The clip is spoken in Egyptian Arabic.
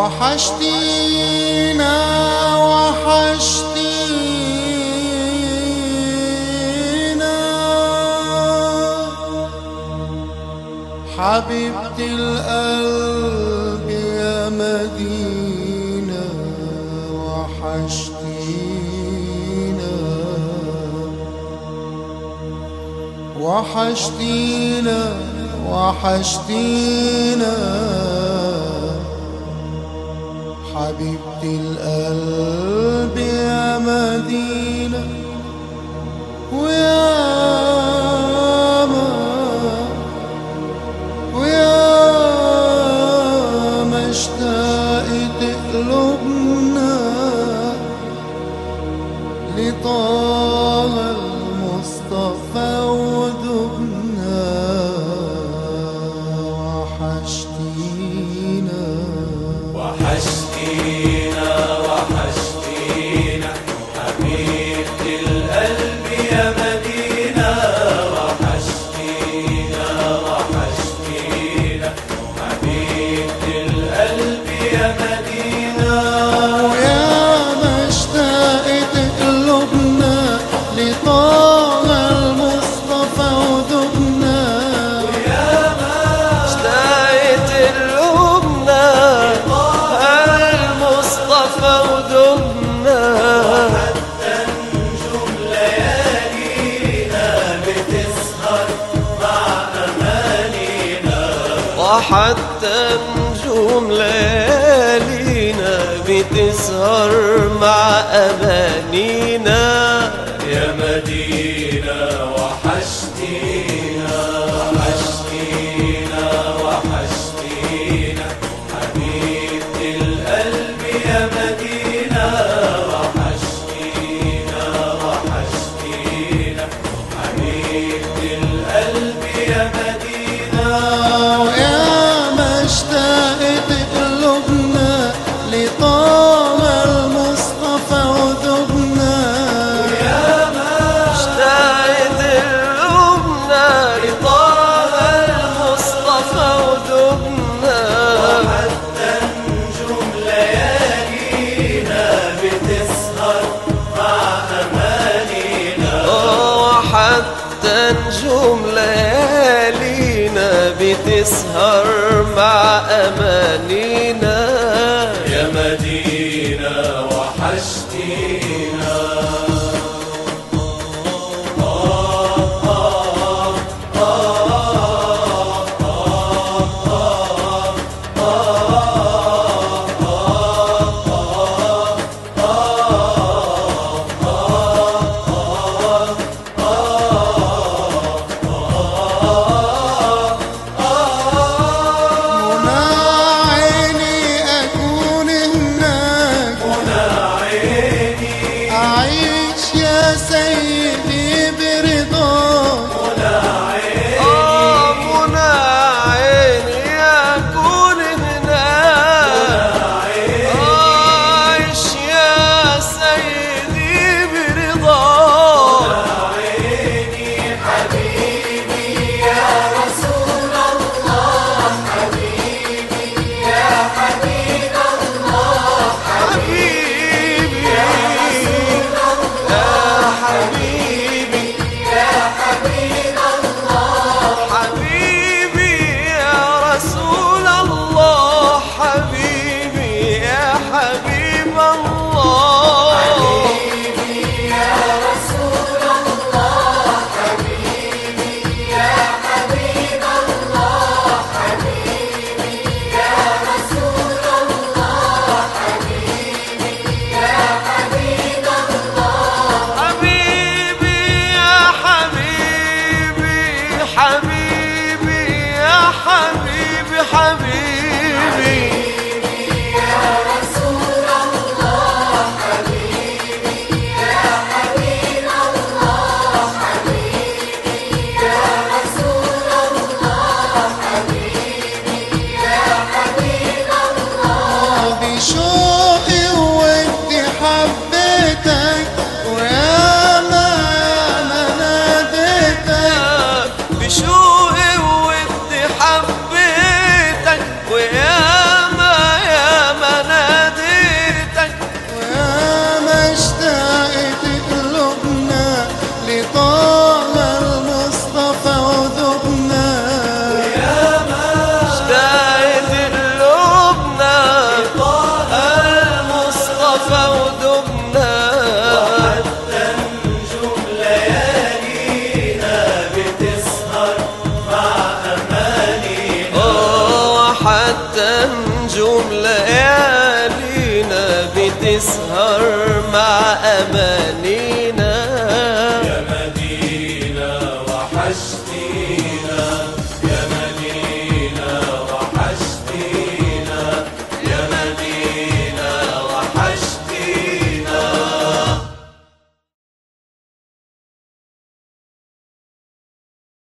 وحشتينا وحشتينا حبيبة القلب يا مدينة وحشتينا وحشتينا وحشتينا حبيبة القلب يا مدينة ويا ما ويا ما اشتاقت قلوبنا لطه المصطفى ودبنا وحشتينا وحشتينا وحشتينا حبيبة القلب يا مدينة وحشتينا وحشتينا حبيبة القلب يا مدينة ويا ما اشتاقت قلوبنا لطه المصطفى ودبنا اشتقت قلوبنا المصطفى ودمنا وحتى نجوم ليالينا بتسهر مع أمانينا يا مدينة وحشتينا وحشتينا وحشتينا حبيبة القلب يا مدينة وحشتينا وحشتينا حبيبة القلب يا مدينة ويا ما اشتاقت قلوبنا لطه المصطفى ودبنا اشتقت قلوبنا لطه المصطفى ودمنا نجوم ليالينا بتسهر مع أمانينا وحتى نجوم ليالينا بتسهر مع أمانينا يا مدينة وحشتينا منى عيني أكون هناك بتسهر مع أمانينا